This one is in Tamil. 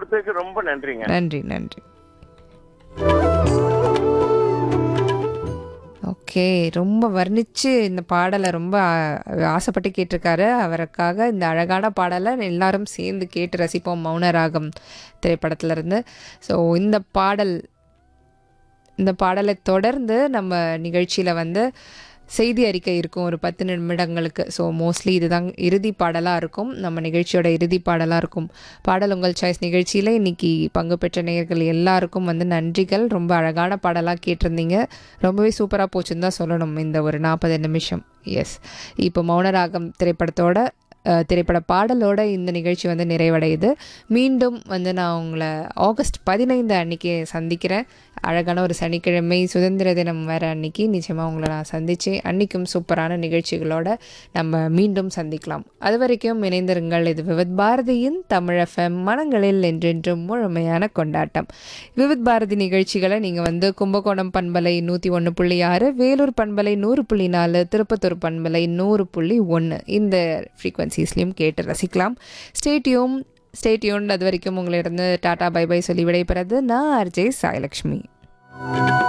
கொடுத்ததுக்கு ரொம்ப நன்றிங்க நன்றி நன்றி ஓகே ரொம்ப வர்ணிச்சு இந்த பாடலை ரொம்ப ஆ- ஆசைப்பட்டு கேட்டிருக்காரு அவருக்காக இந்த அழகான பாடலை எல்லாரும் சேர்ந்து கேட்டு ரசிப்போம் மௌனராகம் திரைப்படத்துல இருந்து ஸோ இந்த பாடல் இந்த பாடலை தொடர்ந்து நம்ம நிகழ்ச்சியில் வந்து செய்தி அறிக்கை இருக்கும் ஒரு பத்து நிமிடங்களுக்கு ஸோ மோஸ்ட்லி இதுதான் இறுதி பாடலாக இருக்கும் நம்ம நிகழ்ச்சியோட இறுதி பாடலாக இருக்கும் பாடல் உங்கள் சாய்ஸ் நிகழ்ச்சியில் இன்னைக்கு பங்கு பெற்ற நேயர்கள் எல்லாருக்கும் வந்து நன்றிகள் ரொம்ப அழகான பாடலாக கேட்டிருந்தீங்க ரொம்பவே சூப்பராக போச்சுன்னு தான் சொல்லணும் இந்த ஒரு நாற்பது நிமிஷம் எஸ் இப்போ மௌனராகம் திரைப்படத்தோட அஹ், திரைப்பட பாடலோட இந்த நிகழ்ச்சி வந்து நிறைவடையுது மீண்டும் வந்து நான் உங்களை ஆகஸ்ட் பதினைந்து அன்னைக்கு சந்திக்கிறேன் அழகான ஒரு சனிக்கிழமை சுதந்திர தினம் வேறு அன்னைக்கு நிச்சயமாக உங்களை நான் சந்தித்து அன்னைக்கும் சூப்பரான நிகழ்ச்சிகளோட நம்ம மீண்டும் சந்திக்கலாம் அது வரைக்கும் இணைந்திருங்கள் இது விவித் பாரதியின் தமிழ் எஃப்எம் மனங்களில் என்றென்றும் முழுமையான கொண்டாட்டம் விவித் பாரதி நிகழ்ச்சிகளை நீங்கள் வந்து கும்பகோணம் பண்பலை நூற்றி ஒன்று புள்ளி ஆறு வேலூர் பண்பலை நூறு புள்ளி நாலு திருப்பத்தூர் பண்பலை நூறு புள்ளி ஒன்று இந்த ஃப்ரீக்வன்சிஸ்லையும் கேட்டு ரசிக்கலாம் ஸ்டேட்யூம் ஸ்டேட்யூன் அது வரைக்கும் உங்களிடம் டாடா பை பை சொல்லி விடைபெறது நான் ஆர்ஜே சாயலக்ஷ்மி